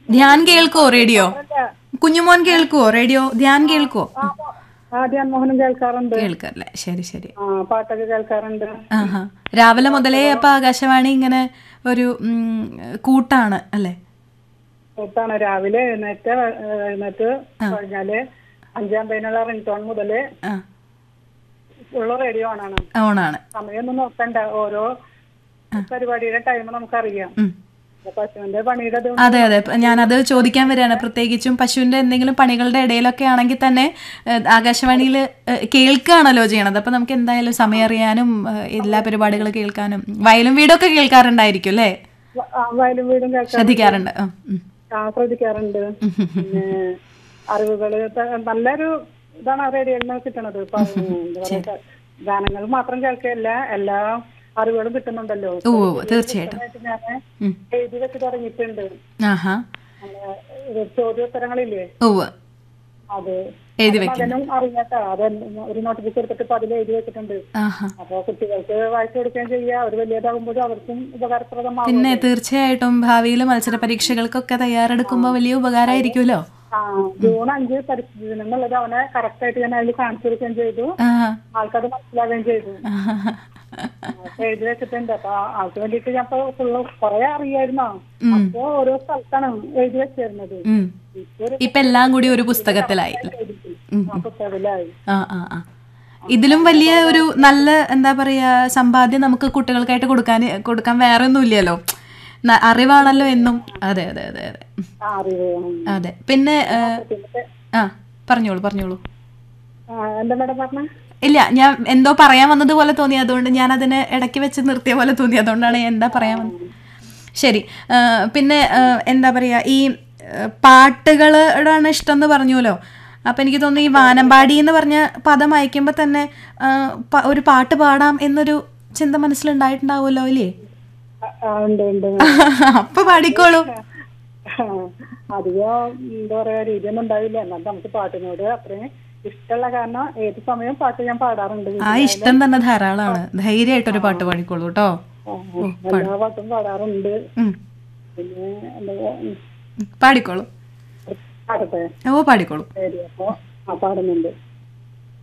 ധ്യാൻ കേൾക്കോ റേഡിയോ കുഞ്ഞുമോൻ കേൾക്കുവോ റേഡിയോ ധ്യാൻ കേൾക്കുവോ ആ ധ്യാൻ മോഹനും കേൾക്കാറുണ്ട് കേൾക്കല്ലേ ശരി ശരി ആ പാട്ടൊക്കെ കേൾക്കാറുണ്ട് ആഹാ രാവിലെ മുതലേ അപ്പൊ ആകാശവാണി ഇങ്ങനെ ഒരു ഉം, കൂട്ടാണ് അല്ലേ കൂട്ടാണ് രാവിലെ എഴുന്നേറ്റ് ഏഹ്, എഴുന്നേറ്റ് കഴിഞ്ഞാല് അഞ്ചാം പതിനുള്ള റിംഗ് ടോൺ മുതല് ആ ഉള്ള റേഡിയോ ആണാണ് ഓണാണ് സമയമൊന്നും നോക്കണ്ട ഓരോ പരിപാടിയുടെ ടൈം നമുക്കറിയാം ഉം. അപ്പൊ പശുവിന്റെ പണിയുടെ ഇത് അതെ അതെ ഇപ്പൊ ഞാനത് ചോദിക്കാൻ വരികയാണ് പ്രത്യേകിച്ചും പശുവിന്റെ എന്തെങ്കിലും പണികളുടെ ഇടയിലൊക്കെ ആണെങ്കിൽ തന്നെ ആകാശവാണിയിൽ കേൾക്കുകയാണല്ലോ ചെയ്യണത് അപ്പൊ നമുക്ക് എന്തായാലും സമയം അറിയാനും ഏഹ്, എല്ലാ പരിപാടികളും കേൾക്കാനും വയലും വീടൊക്കെ കേൾക്കാറുണ്ടായിരിക്കും അല്ലേ വ- ആ, വയലും വീടും കേൾക്കാൻ ശ്രദ്ധിക്കാറുണ്ട് ഉം, ഉം. ആ, ശ്രദ്ധിക്കാറുണ്ട് പിന്നെ അറിവുകള് ത- നല്ലൊരു ഇതാണ് റേഡിയോയിൽ നിന്ന് കിട്ടണത് ഇപ്പൊ എന്താ പറയാ ഗാനങ്ങൾ മാത്രം കേൾക്കല്ല എല്ലാ അറിവുകളും കിട്ടുന്നുണ്ടല്ലോ ഓ തീർച്ചയായിട്ടും ഞാൻ ഉം. എഴുതി വെച്ച് തുടങ്ങിയിട്ടുണ്ട് ആഹാ നമ്മളെ ഇത് ചോദ്യോത്തരങ്ങളില്ലേ ഓവ് അത് എഴുതി വെക്കും മകനും അറിയാട്ടോ അത് ഒരു നോട്ട് ബുക്ക് എടുത്തിട്ട് ഇപ്പൊ അതിൽ എഴുതി വെച്ചിട്ടുണ്ട് ആഹാ അപ്പൊ കുട്ടികൾക്ക് വായിച്ചു കൊടുക്കുകയും ചെയ്യുക അവർ വലിയതാകുമ്പോഴും അവർക്കും ഉപകാരപ്രദമാകും പിന്നെ തീർച്ചയായിട്ടും ഭാവിയിൽ മത്സര പരീക്ഷകൾക്കൊക്കെ തയ്യാറെടുക്കുമ്പോൾ വലിയ ഉപകാരമായിരിക്കുമല്ലോ ആ ജൂൺ അഞ്ച് പരിസ്ഥിതി ദിനം എന്നുള്ളത് അവനെ കറക്റ്റ് ആയിട്ട് ഞാൻ അതിൽ കാണിച്ചു കൊടുക്കുകയും ചെയ്തു ആഹാ ആൾക്കത് മനസ്സിലാവുകയും ചെയ്തു അപ്പൊ എഴുതി വെച്ചിട്ടുണ്ട് അപ്പൊ ആ- ആൾക്ക് വേണ്ടിയിട്ട് ഞാൻ ഇപ്പൊ ഫുള്ള് കൊറേ അറിയായിരുന്നോ അപ്പൊ ഓരോ സ്ഥലത്താണ് എഴുതി വെച്ചിരുന്നത് ഉം. ഇപ്പൊ ഒരു ഇപ്പൊ എല്ലാം കൂടി ഒരു പുസ്തകത്തിലായി എഴുതി. ആ പുസ്തകത്തിലായി ആ ആ ആ ഇതിലും വലിയ ഒരു നല്ല എന്താ പറയാ സമ്പാദ്യം നമുക്ക് കുട്ടികൾക്കായിട്ട് കൊടുക്കാൻ കൊടുക്കാൻ വേറെ ഒന്നും ഇല്ലല്ലോ ന- അറിവാണല്ലോ എന്നും അതെ അതെ അതെ അതെ ഉം. ആ അറിവ് ഉം. അതെ പിന്നെ ഏ, പിന്നെ ആ പറഞ്ഞോളൂ പറഞ്ഞോളൂ ആ, എന്താ മേഡം പറഞ്ഞ ഇല്ല ഞാൻ എന്തോ പറയാൻ വന്നതുപോലെ തോന്നി അതുകൊണ്ട് ഞാൻ അതിനെ ഇടയ്ക്ക് വെച്ച് നിർത്തിയ പോലെ തോന്നി അതുകൊണ്ടാണ് ഞാൻ എന്താ പറയാൻ വന്നത് ശരി ആ, പിന്നെ ആ, എന്താ പറയുക ഈ ആ, പാട്ടുകളോടാണ് ഇഷ്ടം എന്ന് പറഞ്ഞുല്ലോ അപ്പം എനിക്ക് തോന്നുന്നു ഈ വാനമ്പാടി എന്ന് പറഞ്ഞ പദം അയക്കുമ്പോൾ തന്നെ ആ, പ- ഒരു പാട്ട് പാടാം എന്നൊരു ചിന്ത മനസ്സിലുണ്ടായിട്ടുണ്ടാവുമല്ലോ ഇല്ലേ ഉണ്ട് ഉണ്ട് അപ്പൊ പാടിക്കോളൂ ആ, അധികം എന്താ പറയാ രീതിയൊന്നും ഉണ്ടാവില്ല എന്നാൽ നമുക്ക് പാട്ടിനോട് അത്രയും ഇഷ്ടമുള്ള കാരണം ഏത് സമയം പാട്ട് ഞാൻ പാടാറുണ്ട് ആ ഇഷ്ടം തന്നെ ധാരാളമാണ് ധൈര്യമായിട്ടൊരു പാട്ട് പാടിക്കോളൂ കേട്ടോ ആ, എല്ലാ പാട്ടും പാടാറുണ്ട് ഉം. പിന്നെ എന്താ ഉം, പാടിക്കോളൂ പാടട്ടെ ഓ പാടിക്കോളൂ ശരി അപ്പൊ ആ പാടുന്നുണ്ട്